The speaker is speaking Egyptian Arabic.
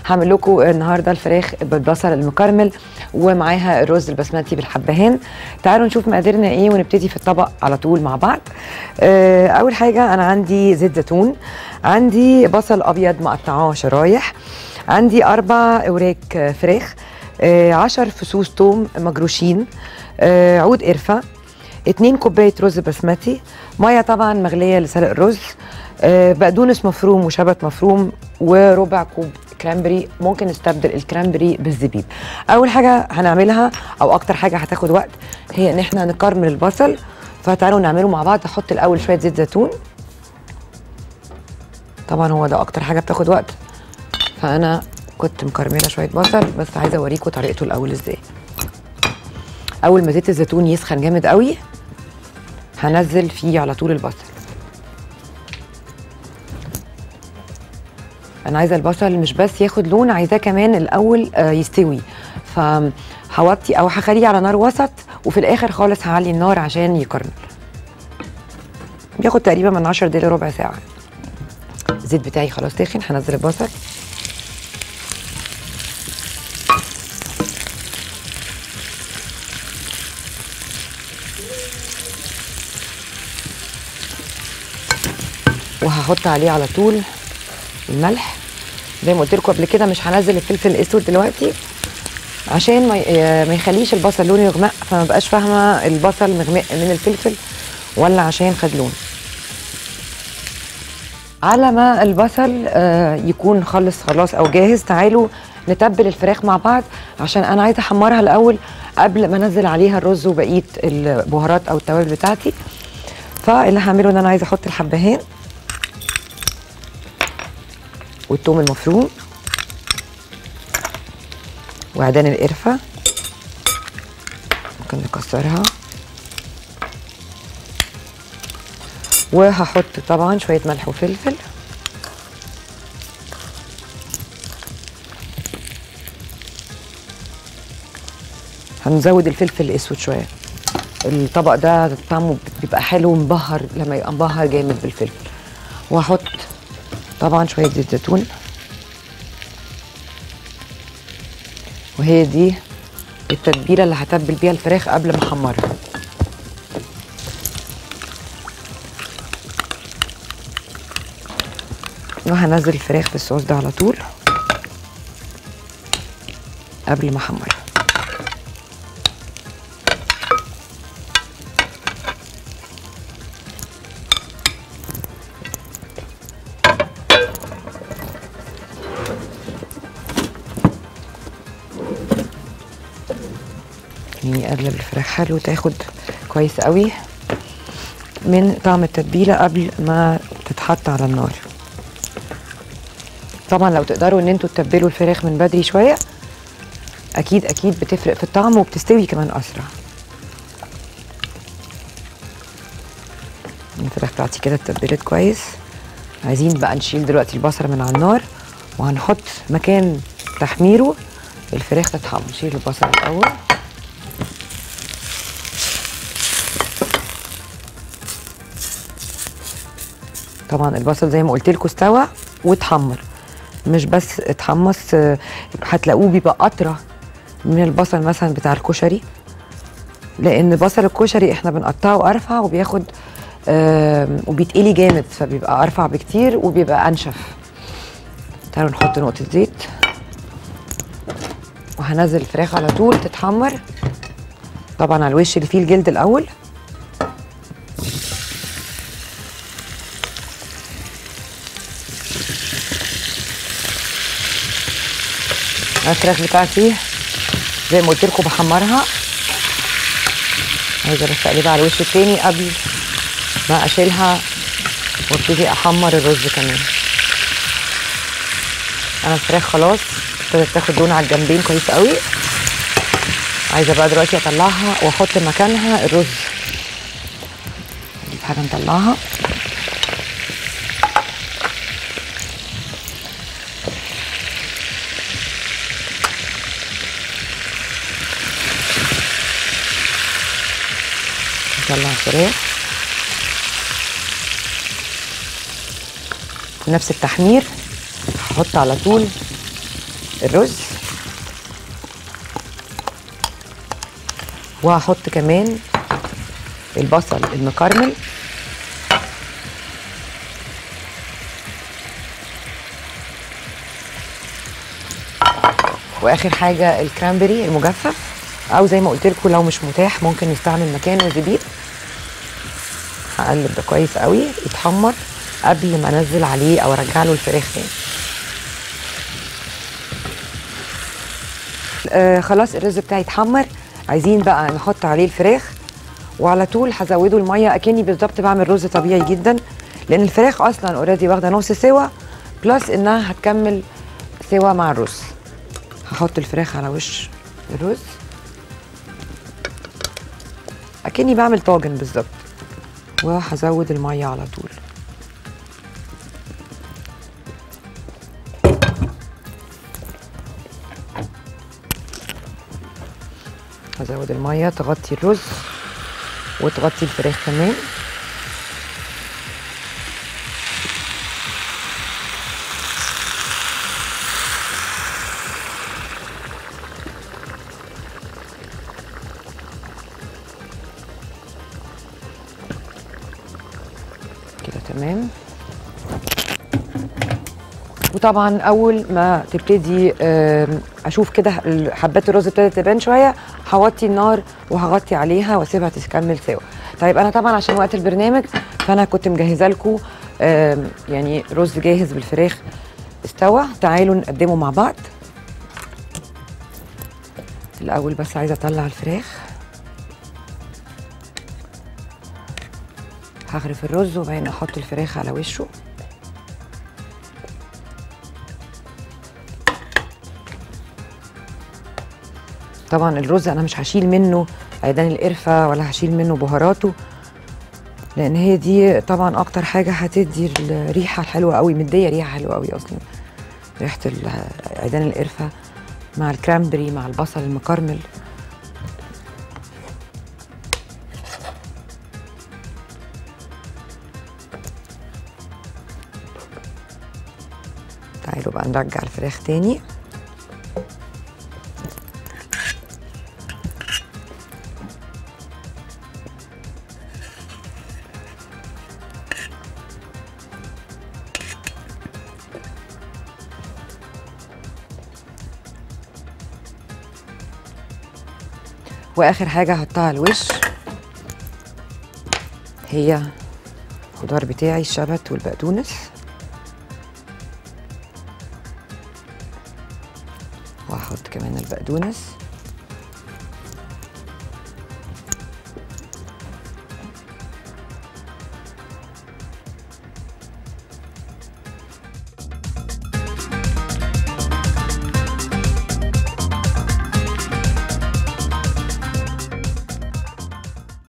هعمل لكم النهارده الفراخ بالبصل المكرمل ومعاها الرز البسمتي بالحبهان تعالوا نشوف مقاديرنا ايه ونبتدي في الطبق على طول مع بعض آه، اول حاجه انا عندي زيت زيتون عندي بصل ابيض مقطعاه شرايح عندي اربع اوراق فراخ آه، عشر فصوص توم مجروشين آه، عود قرفه اتنين كوبايه رز بسمتي ميه طبعا مغليه لسلق الرز آه، بقدونس مفروم وشبت مفروم وربع كوب كرامبري ممكن نستبدل الكرامبري بالزبيب اول حاجه هنعملها او اكتر حاجه هتاخد وقت هي ان احنا نكرمل البصل فتعالوا نعمله مع بعض احط الاول شويه زيت زيتون طبعا هو ده اكتر حاجه بتاخد وقت فانا كنت مكرمله شويه بصل بس عايزه اوريكم طريقته الاول ازاي اول ما زيت الزيتون يسخن جامد قوي هنزل فيه على طول البصل انا عايزه البصل مش بس ياخد لون عايزاه كمان الاول آه، يستوي فهوطي او هخليه على نار وسط وفي الاخر خالص هعلي النار عشان يكرمل بياخد تقريبا من 10 دقايق لربع ساعه الزيت بتاعي خلاص سخن هنزل البصل وهحط عليه على طول الملح زي ما قلت لكم قبل كده مش هنزل الفلفل الاسود دلوقتي عشان ما ي- ما يخليش البصل لونه يغمق فما بقاش فاهمه البصل مغمق من الفلفل ولا عشان خد لون على ما البصل آه، يكون خلص خلاص او جاهز تعالوا نتبل الفراخ مع بعض عشان انا عايزه احمرها الاول قبل ما انزل عليها الرز وبقيه البهارات او التوابل بتاعتي فاللي هعمله ان انا عايزه احط الحبهان والثوم المفروم وعيدان القرفة ممكن نكسرها وهحط طبعا شوية ملح وفلفل هنزود الفلفل الاسود شويه الطبق ده طعمه بيبقى حلو مبهر لما يبقى مبهر جامد بالفلفل وهحط طبعا شويه زيت زيتون وهي دي التتبيله اللي هتبل بيها الفراخ قبل ما احمرها وهنزل الفراخ في الصوص ده على طول قبل ما احمرها يعني اقلب الفراخ حلو تاخد كويس قوي من طعم التتبيله قبل ما تتحط على النار طبعا لو تقدروا ان انتوا تتبلوا الفراخ من بدري شويه اكيد اكيد بتفرق في الطعم وبتستوي كمان اسرع الفراخ بتاعتي كده اتبلت كويس عايزين بقى نشيل دلوقتي البصل من على النار وهنحط مكان تحميره الفراخ تتحمر نشيل البصل الاول طبعا البصل زي ما قلت لكم استوى واتحمر مش بس اتحمص آه، هتلاقوه بيبقى قطره من البصل مثلا بتاع الكشري لان بصل الكشري احنا بنقطعه ارفع وبياخد آم، وبيتقلي جامد فبيبقى ارفع بكتير وبيبقى انشف تعالوا نحط نقطه زيت وهنزل الفراخ على طول تتحمر طبعا على الوش اللي فيه الجلد الاول أنا الفراخ بتاعتي زي ما قلت لكم بحمرها عايزه بس اقلبها على الوش التاني قبل ما اشيلها وابتدي احمر الرز كمان انا الفراخ خلاص ابتدت تاخد لون على الجنبين كويس قوي عايزه بقى دلوقتي اطلعها واحط مكانها الرز نجيب حاجه نطلعها نطلع الفراخ نفس التحمير هحط على طول الرز وهحط كمان البصل المكرمل واخر حاجه الكرامبري المجفف او زي ما قلت لكم لو مش متاح ممكن نستعمل مكانه زبيب هقلب ده كويس قوي يتحمر قبل ما انزل عليه او ارجع له الفراخ تاني آه خلاص الرز بتاعي اتحمر عايزين بقى نحط عليه الفراخ وعلى طول هزوده الميه اكني بالظبط بعمل رز طبيعي جدا لان الفراخ اصلا اوريدي واخده نص سوا بلس انها هتكمل سوا مع الرز هحط الفراخ على وش الرز اكني بعمل طاجن بالظبط وهزود الميه على طول هزود الميه تغطي الرز وتغطي الفراخ كمان كده تمام وطبعا اول ما تبتدي آم، اشوف كده ال- حبات الرز ابتدت تبان شويه هوطي النار وهغطي عليها واسيبها تكمل سوا طيب انا طبعا عشان وقت البرنامج فانا كنت مجهزه لكم يعني رز جاهز بالفراخ استوى تعالوا نقدمه مع بعض الاول بس عايزه اطلع الفراخ هغرف الرز وبعدين احط الفراخ على وشه طبعا الرز انا مش هشيل منه عيدان القرفه ولا هشيل منه بهاراته لان هي دي طبعا اكتر حاجه هتدي الريحه الحلوه قوي مديه ريحه حلوه قوي اصلا ريحه ال- عيدان القرفه مع الكرامبري مع البصل المكرمل تعالوا بقى نرجع الفراخ تاني واخر حاجه هحطها على الوش هي الخضار بتاعي الشبت والبقدونس وهحط كمان البقدونس